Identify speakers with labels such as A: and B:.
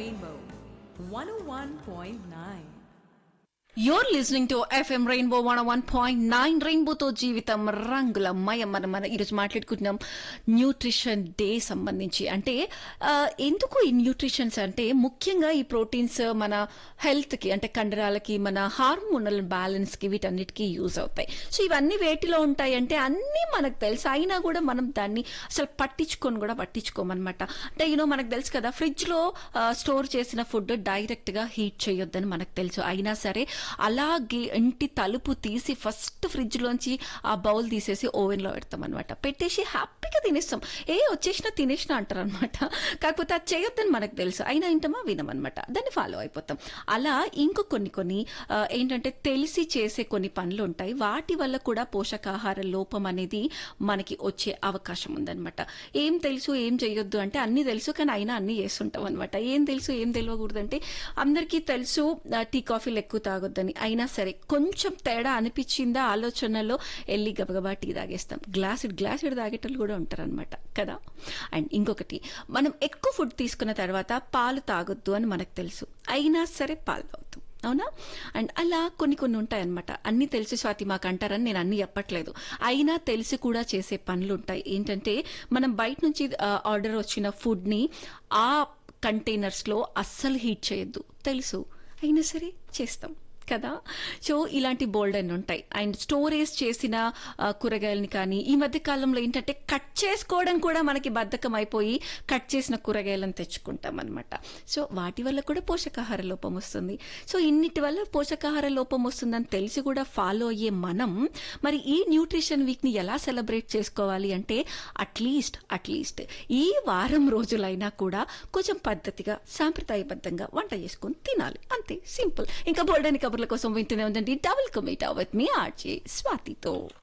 A: Rainbow 101.9.
B: You're listening to FM rainbow one one point nine రెయిన్బోతో జీవితం రంగుల మయం మనం మన ఈరోజు మాట్లాడుకుంటున్నాం న్యూట్రిషన్ డే సంబంధించి అంటే ఆ, ఎందుకు ఈ న్యూట్రిషన్స్ అంటే ముఖ్యంగా ఈ ప్రోటీన్స్ మన హెల్త్కి అంటే కండరాలకి మన హార్మోనల్ బ్యాలెన్స్కి వీటన్నిటికీ యూజ్ అవుతాయి సో ఇవన్నీ వేటిలో ఉంటాయి అంటే అన్నీ మనకు తెలుసు అయినా కూడా మనం దాన్ని అసలు పట్టించుకొని కూడా పట్టించుకోమన్నమాట అంటే యూనో మనకు తెలుసు కదా ఫ్రిడ్జ్లో స్టోర్ చేసిన ఫుడ్ డైరెక్ట్గా హీట్ చేయొద్దని మనకు తెలుసు అయినా సరే అలాగే ఇంటి తలుపు తీసి ఫస్ట్ ఫ్రిడ్జ్లోంచి ఆ బౌల్ తీసేసి ఓవెన్లో పెడతాం అనమాట పెట్టేసి హ్యాపీగా తినేస్తాం ఏ వచ్చేసినా తినేసినా అంటారు అనమాట కాకపోతే అది చేయొద్దని మనకు తెలుసు అయినా ఇంటమా వినమనమాట దాన్ని ఫాలో అయిపోతాం అలా ఇంకో కొన్ని కొన్ని ఆ, ఏంటంటే తెలిసి చేసే కొన్ని పనులు ఉంటాయి వాటి వల్ల కూడా పోషకాహార లోపం అనేది మనకి వచ్చే అవకాశం ఉందన్నమాట ఏం తెలుసు ఏం చేయొద్దు అంటే అన్ని తెలుసు కానీ అయినా అన్ని చేస్తుంటాం అనమాట ఏం తెలుసు ఏం తెలియకూడదంటే అందరికీ తెలుసు ఆ, టీ కాఫీలు ఎక్కువ తాగొద్దని అయినా సరే కొంచెం తేడా అనిపించిందా ఆలోచనలో వెళ్ళి గబగబా టీ తాగేస్తాం గ్లాస్ గ్లాస్ తాగేటోళ్ళు కూడా ఉంటారనమాట కదా అండ్ ఇంకొకటి మనం ఎక్కువ ఫుడ్ తీసుకున్న తర్వాత పాలు తాగొద్దు అని మనకు తెలుసు అయినా సరే పాలు తాగుతాం అవునా అండ్ అలా కొన్ని కొన్ని ఉంటాయి అనమాట అన్ని తెలిసి స్వాతి మాకు అంటారని నేను అన్ని చెప్పట్లేదు అయినా తెలిసి కూడా చేసే పనులు ఉంటాయి ఏంటంటే మనం బయట నుంచి ఆర్డర్ వచ్చిన ఫుడ్ని ఆ కంటైనర్స్లో అస్సలు హీట్ చేయొద్దు తెలుసు అయినా సరే చేస్తాం కదా సో ఇలాంటి బోల్డ్ అని ఉంటాయి అండ్ స్టోరేజ్ చేసిన ఆ, కూరగాయలని కానీ ఈ మధ్య కాలంలో ఏంటంటే కట్ చేసుకోవడం కూడా మనకి బద్ధకం అయిపోయి కట్ చేసిన కూరగాయలను తెచ్చుకుంటాం అనమాట సో వాటి వల్ల కూడా పోషకాహార లోపం వస్తుంది సో ఇన్నిటి వల్ల పోషకాహార లోపం వస్తుందని తెలిసి కూడా ఫాలో అయ్యే మనం మరి ఈ న్యూట్రిషన్ వీక్ని ఎలా సెలబ్రేట్ చేసుకోవాలి అంటే అట్లీస్ట్ అట్లీస్ట్ ఈ వారం రోజులైనా కూడా కొంచెం పద్ధతిగా సాంప్రదాయబద్ధంగా వంట చేసుకొని తినాలి అంతే సింపుల్ ఇంకా బోల్డని కబుర్ల కోసం వింటూనే ఉందండి డబుల్ కమిటా విత్ మీ ఆర్జే స్వాతితో